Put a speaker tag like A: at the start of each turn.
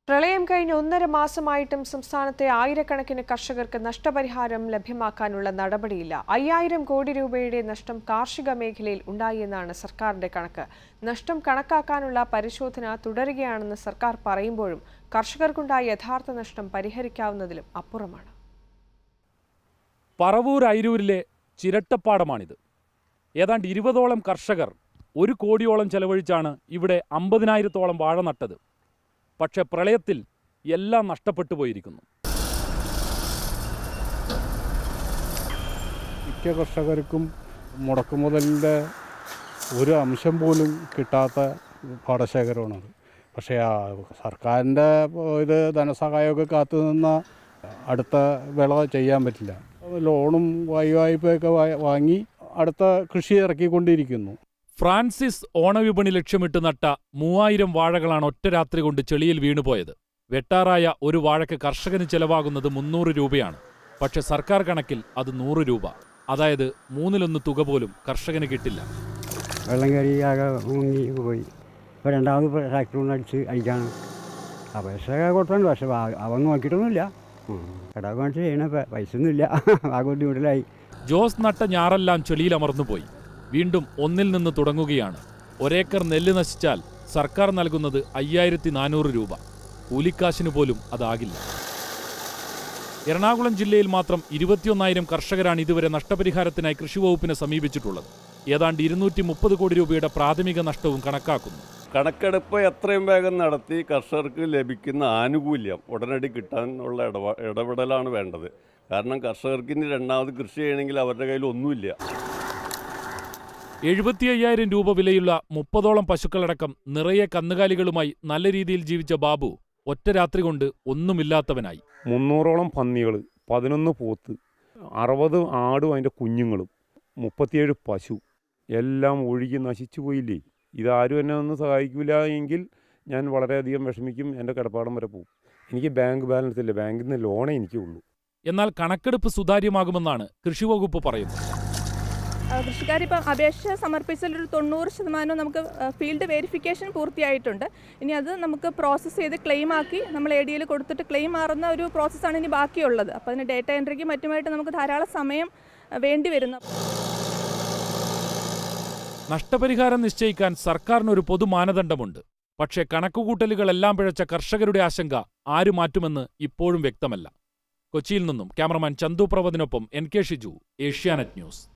A: പ്രളയം കഴിഞ്ഞ് ഒന്നര മാസമായിട്ടും സംസ്ഥാനത്തെ ആയിരക്കണക്കിന് കർഷകർക്ക് നഷ്ടപരിഹാരം ലഭ്യമാക്കാനുള്ള നടപടിയില്ല അയ്യായിരം കോടി രൂപയുടെ നഷ്ടം കാർഷിക മേഖലയിൽ ഉണ്ടായി എന്നാണ് സർക്കാരിന്റെ കണക്ക് നഷ്ടം കണക്കാക്കാനുള്ള പരിശോധന തുടരുകയാണെന്ന് സർക്കാർ പറയുമ്പോഴും കർഷകർക്കുണ്ടായ യഥാർത്ഥ നഷ്ടം പരിഹരിക്കാവുന്നതിലും അപ്പുറമാണ്
B: പറവൂർ അയിരൂരിലെ ചിരട്ടപ്പാടമാണിത് ഏതാണ്ട് ഇരുപതോളം കർഷകർ ഒരു കോടിയോളം ചെലവഴിച്ചാണ് ഇവിടെ അമ്പതിനായിരത്തോളം വാഴ നട്ടത് പക്ഷേ പ്രളയത്തിൽ എല്ലാം നഷ്ടപ്പെട്ടു പോയിരിക്കുന്നു
C: മിക്ക കർഷകർക്കും മുടക്കുമുതലിൻ്റെ ഒരു അംശം പോലും കിട്ടാത്ത പാടശേഖരമാണത് പക്ഷേ ആ സർക്കാരിൻ്റെ ഇത് ധനസഹായമൊക്കെ കാത്തു നിന്ന അടുത്ത വിള ചെയ്യാൻ പറ്റില്ല ലോണും വായ്പയൊക്കെ വാ- വാങ്ങി അടുത്ത കൃഷി ഇറക്കിക്കൊണ്ടിരിക്കുന്നു
B: ഫ്രാൻസിസ് ഓണവിപണി ലക്ഷ്യമിട്ട് നട്ട മൂവായിരം വാഴകളാണ് ഒറ്റ രാത്രി കൊണ്ട് ചെളിയിൽ വീണുപോയത് വെട്ടാറായ ഒരു വാഴയ്ക്ക് കർഷകന് ചെലവാകുന്നത് മുന്നൂറ് രൂപയാണ് പക്ഷെ സർക്കാർ കണക്കിൽ അത് നൂറ് രൂപ അതായത് മൂന്നിലൊന്ന് തുക പോലും കർഷകന് കിട്ടില്ല
D: വെള്ളം കയറി ആകെ മുങ്ങി പോയി ഇപ്പോൾ രണ്ടാമത് ട്രാക്ടർ കൊണ്ട് അടിച്ച് അടിക്കാണ് ആ പൈസ കൊടുത്തുണ്ട് പക്ഷെ ആ- അവൻ നോക്കിയിട്ടൊന്നുമില്ല കടാവ് കാണിച്ച് ചെയ്യണ പ- പൈസ ഒന്നുമില്ല ആകെ ബുദ്ധിമുട്ടിലായി
B: ജോസ് നട്ട ഞാറെല്ലാം ചെളിയിലമർന്നുപോയി വീണ്ടും ഒന്നിൽ നിന്ന് തുടങ്ങുകയാണ് ഒരേക്കർ നെല്ല് നശിച്ചാൽ സർക്കാർ നൽകുന്നത് അയ്യായിരത്തി നാനൂറ് രൂപ കൂലിക്കാശിന് പോലും അതാകില്ല എറണാകുളം ജില്ലയിൽ മാത്രം ഇരുപത്തിയൊന്നായിരം കർഷകരാണ് ഇതുവരെ നഷ്ടപരിഹാരത്തിനായി കൃഷിവകുപ്പിനെ സമീപിച്ചിട്ടുള്ളത് ഏതാണ്ട് ഇരുന്നൂറ്റി മുപ്പത് കോടി രൂപയുടെ പ്രാഥമിക നഷ്ടവും കണക്കാക്കുന്നു
E: കണക്കെടുപ്പ് എത്രയും വേഗം നടത്തി കർഷകർക്ക് ലഭിക്കുന്ന ആനുകൂല്യം ഉടനടി കിട്ടാനുള്ള ഇടപ ഇടപെടലാണ് വേണ്ടത് കാരണം കർഷകർക്ക് ഇനി രണ്ടാമത് കൃഷി ചെയ്യണമെങ്കിൽ അവരുടെ കയ്യിൽ ഒന്നുമില്ല
B: എഴുപത്തി അയ്യായിരം രൂപ വിലയുള്ള മുപ്പതോളം പശുക്കളടക്കം നിറയെ കന്നുകാലികളുമായി നല്ല രീതിയിൽ ജീവിച്ച ബാബു ഒറ്റ രാത്രി കൊണ്ട് ഒന്നുമില്ലാത്തവനായി
F: മുന്നൂറോളം പന്നികൾ പതിനൊന്ന് പോത്ത് അറുപത് ആടും അതിൻ്റെ കുഞ്ഞുങ്ങളും മുപ്പത്തിയേഴ് പശു എല്ലാം ഒഴുകി നശിച്ചു പോയില്ലേ ഇതാരും എന്നെ ഒന്ന് സഹായിക്കില്ല എങ്കിൽ ഞാൻ വളരെയധികം വിഷമിക്കും എൻ്റെ കിടപ്പാടം വരെ പോകും എനിക്ക് ബാങ്ക് ബാലൻസ് ഇല്ല ബാങ്കിൽ നിന്ന് ലോണേ എനിക്കുള്ളൂ
B: എന്നാൽ കണക്കെടുപ്പ് സുതാര്യമാകുമെന്നാണ് കൃഷിവകുപ്പ് പറയുന്നത്
G: കൃഷിക്കാരിപ്പം അപേക്ഷ സമർപ്പിച്ചതിൽ ഒരു തൊണ്ണൂറ് ശതമാനം നമുക്ക് ഫീൽഡ് വെരിഫിക്കേഷൻ പൂർത്തിയായിട്ടുണ്ട് ഇനി അത് നമുക്ക് പ്രോസസ്സ് ചെയ്ത് ക്ലെയിം ആക്കി നമ്മൾ എ ഡി എൽ കൊടുത്തിട്ട് ക്ലെയിം മാറുന്ന ഒരു പ്രോസസ്സാണ് ഇനി ബാക്കിയുള്ളത് അപ്പോൾ അതിന് ഡേറ്റ എൻട്രിക്ക് മറ്റുമായിട്ട് നമുക്ക് ധാരാളം സമയം അഹ്, വേണ്ടി വരുന്നു
B: നഷ്ടപരിഹാരം നിശ്ചയിക്കാൻ സർക്കാരിനൊരു പൊതു മാനദണ്ഡമുണ്ട് പക്ഷേ കണക്കുകൂട്ടലുകളെല്ലാം പിഴച്ച കർഷകരുടെ ആശങ്ക ആരു മാറ്റുമെന്ന് ഇപ്പോഴും വ്യക്തമല്ല കൊച്ചിയിൽ നിന്നും ക്യാമറമാൻ ചന്തു പ്രവദിനൊപ്പം N K Shiju Asianet news